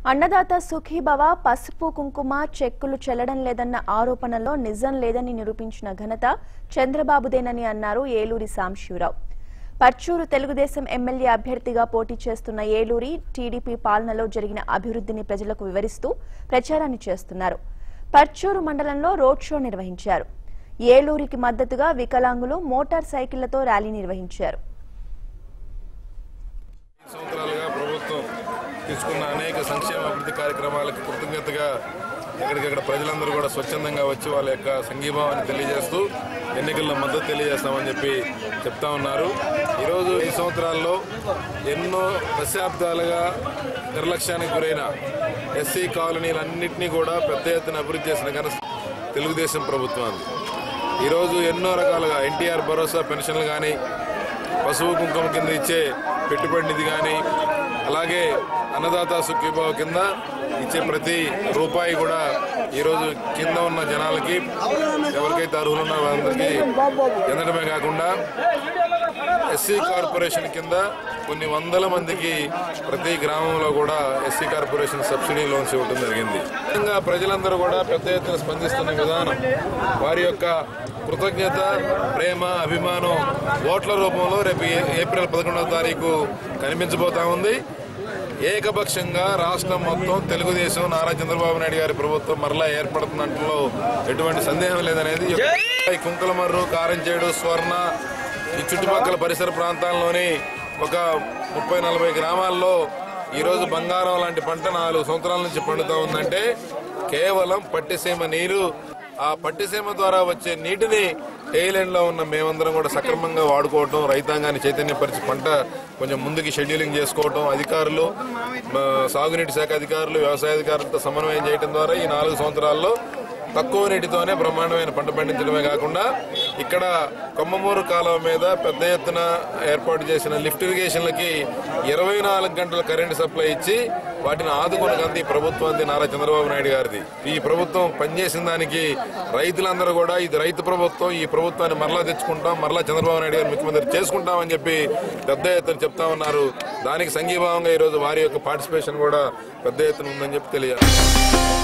అన్నదాత సుఖీభవ పసుపు కుంకుమ చెక్కులు చెల్లడం లేదన్న ఆరోపణలో నిజం లేదని నిరూపించిన ఘనత చంద్రబాబుదేనని అన్నారు ఏలూరి సాంశివరావు పర్చూరు తెలుగుదేశం ఎమ్మెల్యే అభ్యర్థిగా పోటీ చేస్తున్న ఏలూరి టీడీపీ పాలనలో జరిగిన అభివృద్ధిని ప్రజలకు వివరిస్తూ ప్రచారాన్ని చేస్తున్నారు పర్చూరు మండలంలో రోడ్ షో నిర్వహించారు ఏలూరికి మద్దతుగా వికలాంగులు మోటార్ సైకిళ్లతో ర్యాలీ నిర్వహించారు సంవత్సరాలుగా ప్రభుత్వం తీసుకున్న అనేక సంక్షేమ అభివృద్ధి కార్యక్రమాలకు కృతజ్ఞతగా ఎక్కడికక్కడ ప్రజలందరూ కూడా స్వచ్ఛందంగా వచ్చి వాళ్ళ యొక్క సంఘీభావాన్ని తెలియజేస్తూ ఎన్నికల్లో మద్దతు తెలియజేస్తామని చెప్పి చెప్తా ఉన్నారు ఈరోజు ఈ సంవత్సరాల్లో ఎన్నో దశాబ్దాలుగా నిర్లక్ష్యానికి గురైన ఎస్సీ కాలనీలన్నింటినీ కూడా పెద్ద ఎత్తున అభివృద్ధి చేసిన ఘన తెలుగుదేశం ప్రభుత్వాన్ని ఈరోజు ఎన్నో రకాలుగా ఎన్టీఆర్ భరోసా పెన్షన్లు కానీ పశువు కుంకుమ కింద ఇచ్చే పెట్టుబడి నిధి కానీ అలాగే అన్నదాత సుఖీభావ కింద ఇచ్చే ప్రతి రూపాయి కూడా ఈరోజు కింద ఉన్న జనాలకి ఎవరికైతే అర్హులు ఉన్నారో వాళ్ళందరికీ చెందడమే కాకుండా ఎస్సీ కార్పొరేషన్ కింద కొన్ని వందల మందికి ప్రతి గ్రామంలో కూడా ఎస్సీ కార్పొరేషన్ సబ్సిడీ లోన్స్ ఇవ్వడం జరిగింది ముఖ్యంగా ప్రజలందరూ కూడా పెద్ద ఎత్తున స్పందిస్తున్న విధానం వారి యొక్క కృతజ్ఞత ప్రేమ అభిమానం ఓట్ల రూపంలో రేపు ఏ- ఏప్రిల్ పదకొండవ తారీఖు కనిపించబోతా ఉంది ఏకపక్షంగా రాష్ట్రం మొత్తం తెలుగుదేశం నారా చంద్రబాబు నాయుడు గారి ప్రభుత్వం మరలా ఏర్పడుతున్నట్లో ఎటువంటి సందేహం లేదనేది ఈ కుంకులమర్రు కారంచేడు స్వర్ణ ఈ చుట్టుపక్కల పరిసర ప్రాంతాల్లోని ఒక ముప్పై నలభై గ్రామాల్లో ఈరోజు బంగారం లాంటి పంట నాలుగు సంవత్సరాల నుంచి పండుతా ఉందంటే కేవలం పట్టిసీమ నీరు ఆ పట్టిసీమ ద్వారా వచ్చే నీటిని టైలెండ్ లో ఉన్న మేమందరం కూడా సక్రమంగా వాడుకోవటం రైతాంగాన్ని చైతన్యపరిచి పంట కొంచెం ముందుకి షెడ్యూలింగ్ చేసుకోవటం అధికారులు మా సాగునీటి శాఖ అధికారులు వ్యవసాయ అధికారులతో సమన్వయం చేయడం ద్వారా ఈ నాలుగు సంవత్సరాల్లో తక్కువ నీటితోనే బ్రహ్మాండమైన పంట పండించడమే కాకుండా ఇక్కడ కొమ్మమూరు కాలువ మీద పెద్ద ఎత్తున ఏర్పాటు చేసిన లిఫ్ట్ ఇరిగేషన్లకి ఇరవై నాలుగు గంటల కరెంటు సప్లై ఇచ్చి వాటిని ఆదుకున్న గంది ప్రభుత్వాన్ని నారా చంద్రబాబు నాయుడు గారిది ఈ ప్రభుత్వం పనిచేసిన దానికి రైతులందరూ కూడా ఇది రైతు ప్రభుత్వం ఈ ప్రభుత్వాన్ని మరలా తెచ్చుకుంటాం మరలా చంద్రబాబు నాయుడు గారు ముఖ్యమంత్రి చేసుకుంటామని చెప్పి పెద్ద ఎత్తున చెప్తా ఉన్నారు దానికి సంఘీభావంగా ఈరోజు వారి యొక్క పార్టిసిపేషన్ కూడా పెద్ద ఎత్తున ఉందని చెప్పి తెలియాలి